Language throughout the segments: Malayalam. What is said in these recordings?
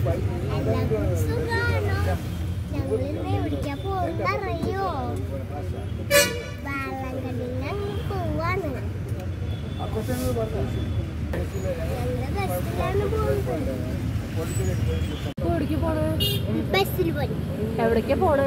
എല്ലാവർക്കും സുഖാണോ ഞങ്ങളിന്ന് എവിടേക്കാ പോകുന്നറിയോ വാളങ്കണ്ണിന് പോവാണ് ഞങ്ങള് ബസ്സിലാണ് പോകുന്നത് എവിടേക്ക് പോണേ ബസ്സിൽ പോയി എവിടേക്കാ പോണേ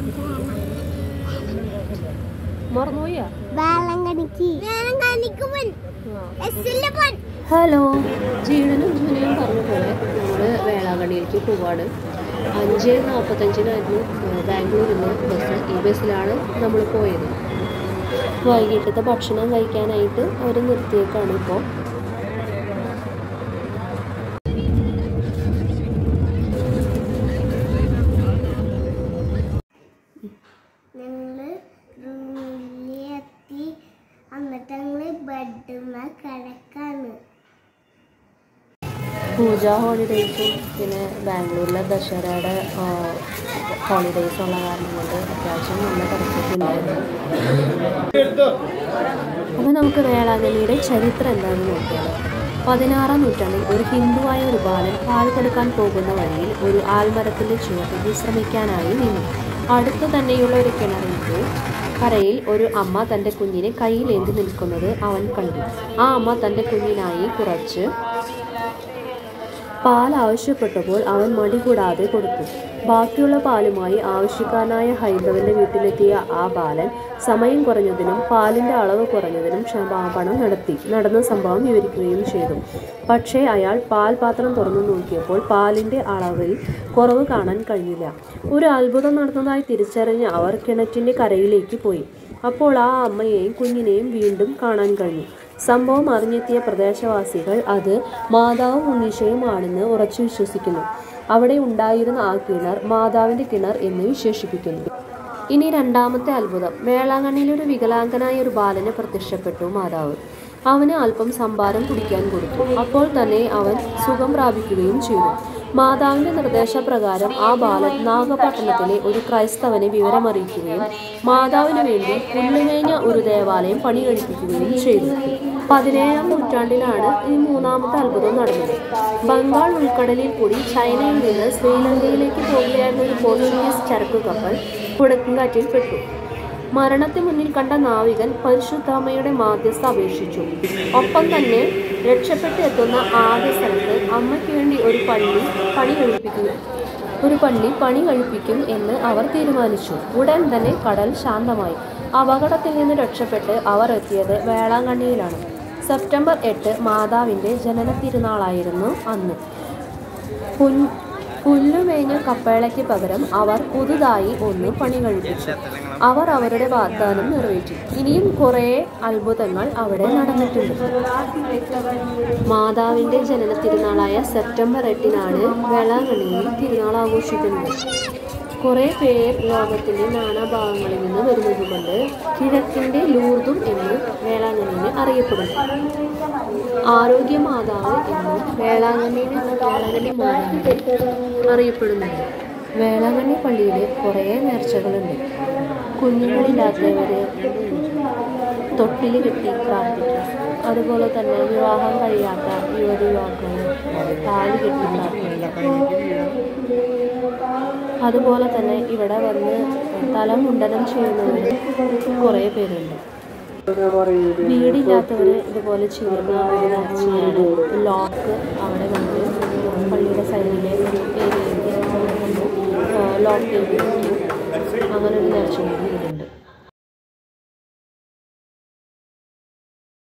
മറന്നുപോയാ വാളങ്കണിക്ക് വാളങ്കണിക്ക് പോയി ബസ്സിൽ പോയി ഹലോ ജീവനും ജുനയും പറഞ്ഞ പോലെ നമ്മൾ വേളാങ്കണ്ണിയിലേക്ക് പോവാണ് അഞ്ച് നാൽപ്പത്തഞ്ചിനായിരുന്നു ബാംഗ്ലൂരിൽ നിന്ന് ബസ് ഈ ബസ്സിലാണ് നമ്മൾ പോയത് വൈകിട്ടത്തെ ഭക്ഷണം കഴിക്കാനായിട്ട് അവർ നിർത്തിയേക്കാണ് ഇപ്പോൾ ഞങ്ങള് റൂമിലെത്തി എന്നിട്ട് ഞങ്ങള് ബെഡ്മ കിടക്കാണ് പൂജ ഹോളിഡേയ്സും പിന്നെ ബാംഗ്ലൂരിലെ ദസറയുടെ ഹോളിഡേയ്സും ഉള്ള കാരണം കൊണ്ട് അത്യാവശ്യം നല്ല തിരക്കൊക്കെയുണ്ടായിരുന്നു അപ്പോൾ നമുക്ക് വേളാങ്കണ്ണിയുടെ ചരിത്രം എന്താണെന്ന് നോക്കിയാലോ പതിനാറാം നൂറ്റാണ്ടിൽ ഒരു ഹിന്ദുവായ ഒരു ബാലൻ പാൽ കൊടുക്കാൻ പോകുന്ന വഴിയിൽ ഒരു ആൽമരത്തിൻ്റെ ചുവട്ടിൽ വിശ്രമിക്കാനായി നിന്നു അടുത്തു തന്നെയുള്ള ഒരു കിണറിൽ കരയിൽ ഒരു അമ്മ തൻ്റെ കുഞ്ഞിനെ കയ്യിലേന്തി നിൽക്കുന്നത് അവൻ കണ്ടു ആ അമ്മ തൻ്റെ കുഞ്ഞിനായി കുറച്ച് പാൽ ആവശ്യപ്പെട്ടപ്പോൾ അവൻ മടി കൂടാതെ കൊടുത്തു ബാക്കിയുള്ള പാലുമായി ആവശ്യക്കാരനായ ഹൈന്ദവന്റെ വീട്ടിലെത്തിയ ആ ബാലൻ സമയം കുറഞ്ഞതിനും പാലിന്റെ അളവ് കുറഞ്ഞതിനും ക്ഷമാപണം നടത്തി നടന്ന സംഭവം വിവരിക്കുകയും ചെയ്തു പക്ഷേ അയാൾ പാൽ പാത്രം തുറന്നു നോക്കിയപ്പോൾ പാലിന്റെ അളവിൽ കുറവ് കാണാൻ കഴിഞ്ഞില്ല ഒരു അത്ഭുതം നടന്നതായി തിരിച്ചറിഞ്ഞ അവർ കിണറ്റിന്റെ കരയിലേക്ക് പോയി അപ്പോൾ ആ അമ്മയെയും കുഞ്ഞിനെയും വീണ്ടും കാണാൻ കഴിഞ്ഞു സംഭവം അറിഞ്ഞെത്തിയ പ്രദേശവാസികൾ അത് മാതാവും ഉണ്ണീശയുമാണെന്ന് ഉറച്ചു വിശ്വസിക്കുന്നു അവിടെ ഉണ്ടായിരുന്ന ആ കിണർ മാതാവിന്റെ കിണർ എന്ന് വിശേഷിപ്പിക്കുന്നു ഇനി രണ്ടാമത്തെ അത്ഭുതം വേളാങ്കണ്ണിയിൽ ഒരു വികലാംഗനായ ഒരു ബാലന് പ്രത്യക്ഷപ്പെട്ടു മാതാവ് അവന് അല്പം സംഭാരം കുടിക്കാൻ കൊടുത്തു അപ്പോൾ തന്നെ അവൻ സുഖം പ്രാപിക്കുകയും ചെയ്തു മാതാവിന്റെ നിർദ്ദേശപ്രകാരം ആ ബാലൻ നാഗപട്ടണത്തിലെ ഒരു ക്രൈസ്തവനെ വിവരമറിയിക്കുകയും മാതാവിന് വേണ്ടി പുല്ലുമേഞ്ഞ ഒരു ദേവാലയം പണി കഴിപ്പിക്കുകയും ചെയ്തു പതിനേഴാം നൂറ്റാണ്ടിലാണ് ഈ മൂന്നാമത്തെ അത്ഭുതം നടന്നത് ബംഗാൾ ഉൾക്കടലിൽ കൂടി ചൈനയിൽ നിന്ന് ശ്രീലങ്കയിലേക്ക് പോകുകയായിരുന്ന ഒരു പോർച്ചുഗീസ് ചരക്കു കപ്പൽ കുടക്കുംകാറ്റിൽ പെട്ടു മരണത്തെ മുന്നിൽ കണ്ട നാവികൻ പരിശുദ്ധാമ്മയുടെ മാധ്യസ്ഥ അപേക്ഷിച്ചു ഒപ്പം തന്നെ രക്ഷപ്പെട്ട് എത്തുന്ന ആദ്യ സ്ഥലത്ത് അമ്മയ്ക്ക് വേണ്ടി ഒരു പള്ളി പണി കഴിപ്പിക്കും ഒരു പള്ളി പണി കഴിപ്പിക്കും എന്ന് അവർ തീരുമാനിച്ചു ഉടൻ തന്നെ കടൽ ശാന്തമായി അപകടത്തിൽ നിന്ന് രക്ഷപ്പെട്ട് അവർ എത്തിയത് വേളാങ്കണ്ണിയിലാണ് സെപ്റ്റംബർ എട്ട് മാതാവിൻ്റെ ജനന തിരുനാളായിരുന്നു അന്ന് പുൻ പുല്ലുമേഞ്ഞ കപ്പേളയ്ക്ക് പകരം അവർ പുതുതായി ഒന്ന് പണി കഴിപ്പിച്ചു അവർ അവരുടെ വാഗ്ദാനം നിറവേറ്റി ഇനിയും കുറേ അത്ഭുതങ്ങൾ അവിടെ നടന്നിട്ടുണ്ട് മാതാവിന്റെ ജനന തിരുനാളായ സെപ്റ്റംബർ എട്ടിനാണ് വേളാങ്കണ്ണിയിൽ തിരുനാൾ ആഘോഷിക്കുന്നത് കുറേ പേർ ലോകത്തിന്റെ നാനാഭാഗങ്ങളിൽ നിന്ന് വരുന്നത് കൊണ്ട് കിഴക്കിന്റെ ലൂർദും എന്ന് വേളാങ്കണ്ണിനെ അറിയപ്പെടുന്നു ആരോഗ്യ മാതാവ് എന്നും വേളാങ്കണ്ണിനെ വേളാങ്കണ്ണി മാതാവ് അറിയപ്പെടുന്നുണ്ട് വേളാങ്കണ്ണി പള്ളിയിൽ കുറേ നേർച്ചകളുണ്ട് കുഞ്ഞുങ്ങളില്ലാത്തവര് തൊട്ടിൽ കെട്ടി പ്രാർത്ഥിക്കുക അതുപോലെ തന്നെ വിവാഹം കഴിയാത്ത യുവതി യുവാക്കൾ താലി കെട്ടി പ്രാർത്ഥിക്കുക അതുപോലെ തന്നെ ഇവിടെ വന്ന് തലമുണ്ടനം ചെയ്യുന്നവർ കുറേ പേരുണ്ട് വീടില്ലാത്തവർ ഇതുപോലെ ചെയ്യുന്ന ഒരു നേർച്ചയാണ് ലോക്ക് അവിടെ വന്ന് പള്ളിയുടെ സൈഡിലെ ഒരു ഏരിയയിൽ ലോക്ക് ചെയ്ത്